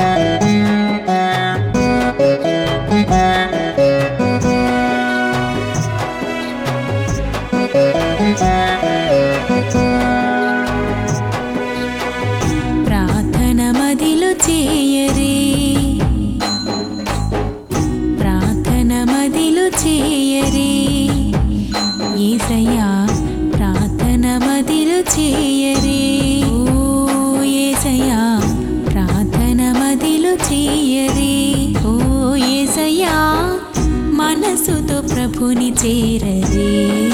ప్రార్థన మదిలో చేయరే ప్రార్థన మదిలో చేయరే ఏసయ్యా ప్రార్థన మదిలో చేయరే ఓ ఏసయ్యా ప్రార్థన మదిలో చేయరే ఓ ఏసయ్యా మనసుతో ప్రభుని చేరరే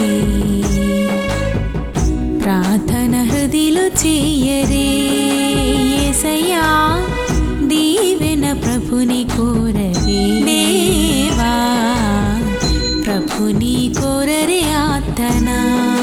ప్రార్థన హృదిలో చేయరే యేసయ్యా దీవెన ప్రభుని కోరరే దేవా ప్రభుని కోరరే ఆతనా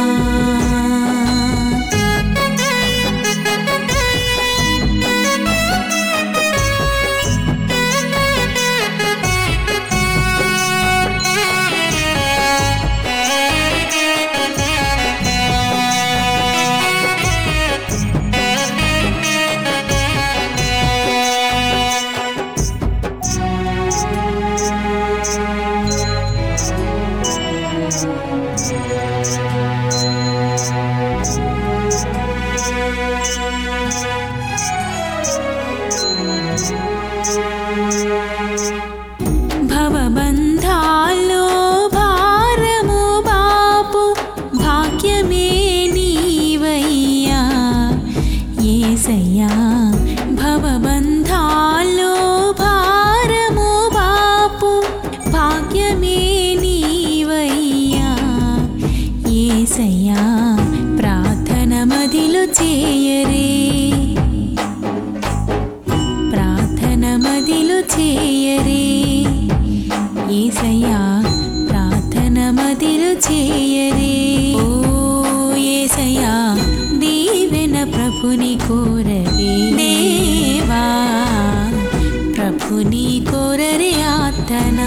భవబంధాల్లో భారము బాపు భాగ్యమే నీవయ్యా ఏసయ్యా భవబంధాల్లో భారము బాపు భాగ్యమే నీవయ్యా ఏసయ్యా ప్రార్థన మదిలో చేయరే ప్రార్థన మదిలో చేయరే ఏసయ్యా ప్రార్థన మదిలో చేయరే ఓ ఏసయ్యా దీవెన ప్రభుని కోరరే దేవా ప్రభుని కోరరే ఆతనా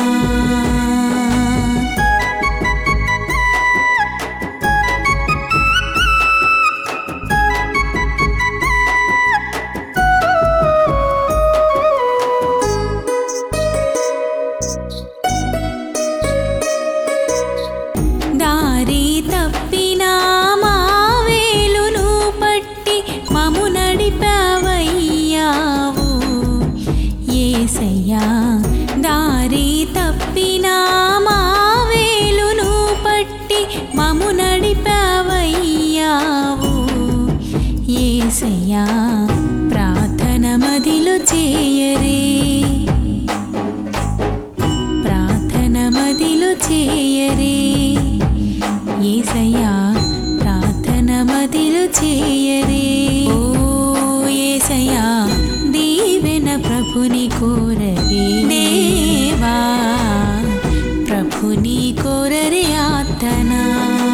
దారి తప్పిన మా వేలును పట్టి మము నడిపావయ్యావు ఏసయ్యా దారి తప్పిన మా వేలును పట్టి మము నడిపావయ్యావు ఏసయ్యా ప్రార్థన మదిలో చేయరే ప్రార్థన మదిలో చేయరే ఏసయ్యా ప్రార్థన మదిలో చేయరే ఓ ఏసయ్యా దీవెన ప్రభుని కోరరే దేవా ప్రభుని కోరరే ఆతనా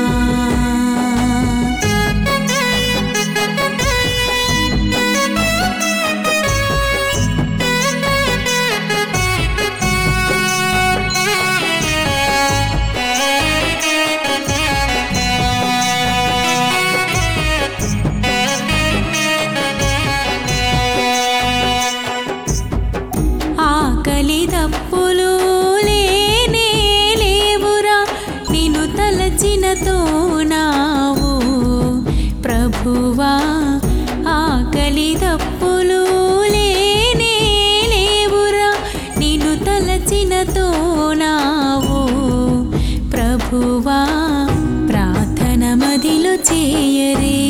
ఆకలి తప్పులు లేనే లేవురా నిన్ను తలచినతో నావు ప్రభువా ఆకలి తప్పులు లేనే లేవురా నిన్ను తలచినతో నావు ప్రభువా ప్రార్థన మదిలో చేయరే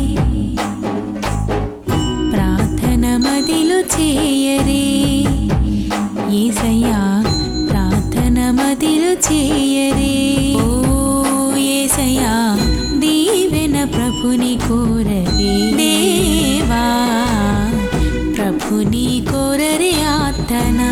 ప్రార్థన మదిలో చేయరే ఏసయ్యా ప్రార్థన మదిలో చేయరే ఓ ఏసయ్యా దీవెన ప్రభుని కోరరే దేవా ప్రభుని కోరరే ఆతనా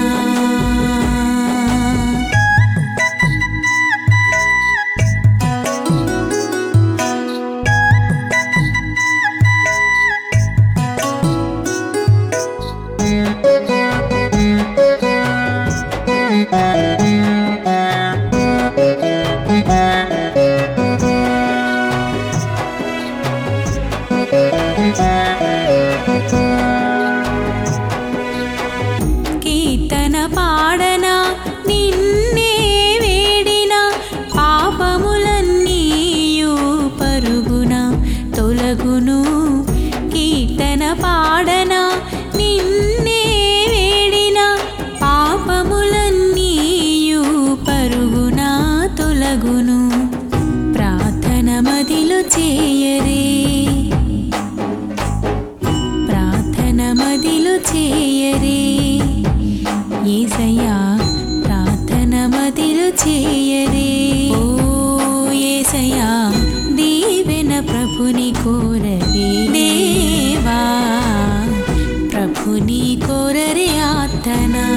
యాతనా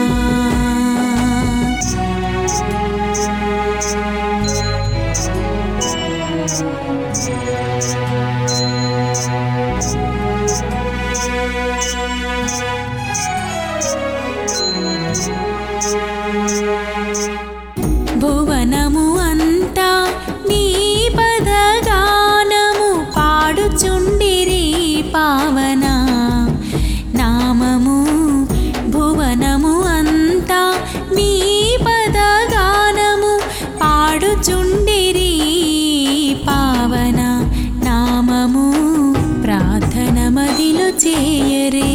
భువనము అంతా నీ పదగానము పాడుచుండిరి పావన నామము భువనము అంతా నీ పదగానము పాడుచుండిరి పావన నామము ప్రార్థన మదిలో చేయరే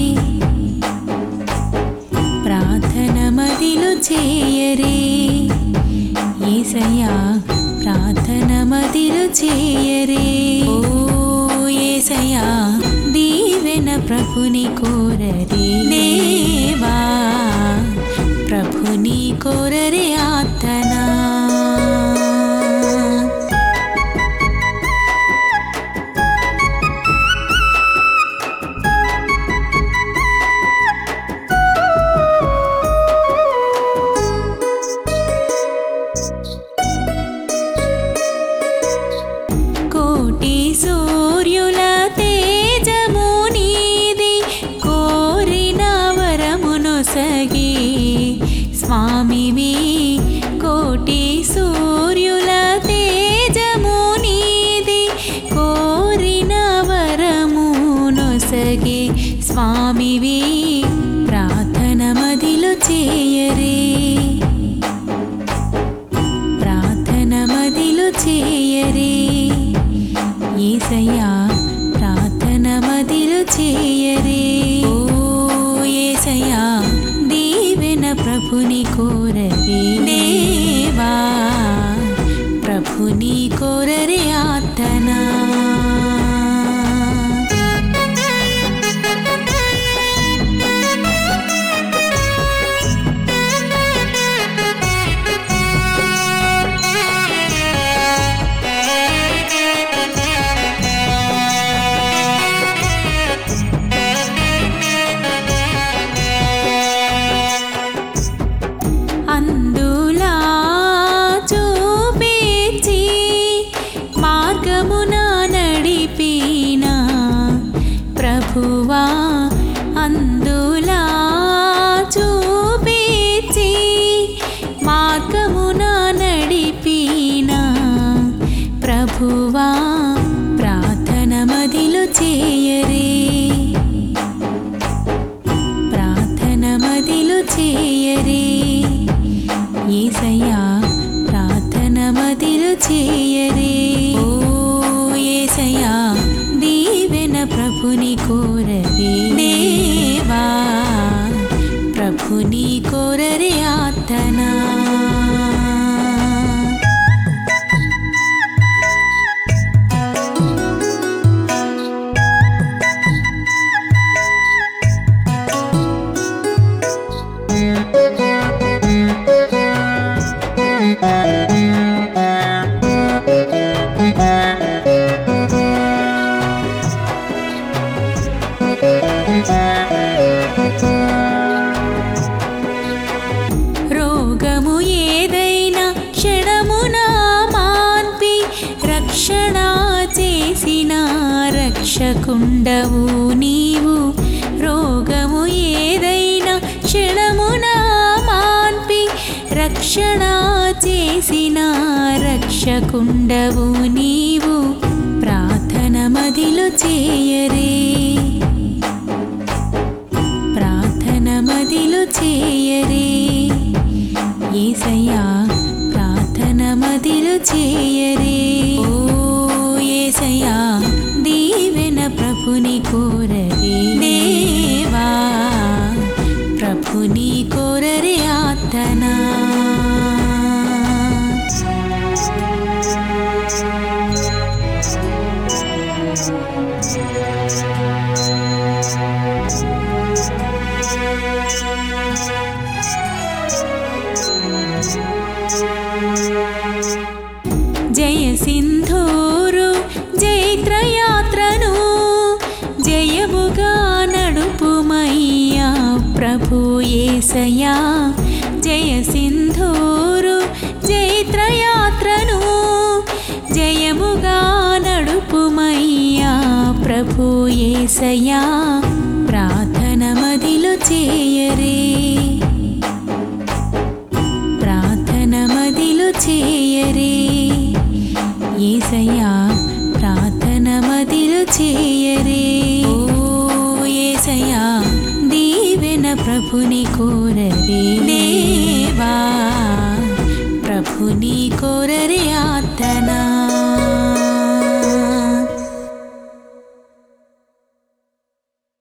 ప్రార్థన మదిలో చేయరే ఏసయ్యా ప్రార్థన మదిలో చేయరే ఓ ఏసయ్యా దీవెన ప్రభుని కోరరే దేవా ప్రభుని కోరరే ఆతనా కోటి సూర్యుల తేజము నీది కోరిన వరమును సగి స్వామివి కోటి సూర్యుల తేజము నీది కోరిన వరమును సగి స్వామివి ప్రార్థన మదిలో చేయరే ప్రార్థన మదిలో చేయరే ఏసయ్యా ప్రార్థన మదిలో చేయరే ఓ ఏసయ్యా దీవెన ప్రభుని కోరరే దేవా ప్రభుని కోరరే ఆతనా అందులా చూపించి మార్గమున నడిపిన ప్రభువా అందులా చూపించి మార్గమున నడిపిన ప్రభువా ప్రార్థన మదిలో చేయరే ప్రార్థన మదిలో చేయరే ఏసయ్యా ప్రార్థన మదిలో చేయరే ఓ ఏసయ్యా దీవెన ప్రభుని కోరరే దేవా ప్రభుని కోరరే ఆతనా రోగము ఏదైనా క్షణమున మాన్పి రక్షణ చేసిన రక్షకుండవు నీవు రోగము ఏదైనా క్షణమున మాన్పి రక్షణ చేసిన రక్షకుండవు నీవు ప్రార్థన మదిలో చేయరే ప్రార్థన మదిలో చేయరే ఏసయ్యా ప్రార్థన మదిలో చేయరే ఓ ఏసయ్యా దీవెన ప్రభుని కోరరే దేవా ప్రభుని కోరరే ఆతనా జయ సింధూరు జైత్రయాత్రను జయముగా నడుపుమయ్యా ప్రభు ఏసయా జయ సింధూరు జైత్రయాత్రను జయముగా నడుపుమయ్యా ప్రభు ఏసయా ప్రార్థన మదిలో చేయరే ప్రార్థన మదిలో చేయరే ఏసయ్యా ప్రార్థన మదిలో చేయరే ఓ ఏసయ్యా దీవెన ప్రభుని కోరరే దేవా ప్రభుని కోరరే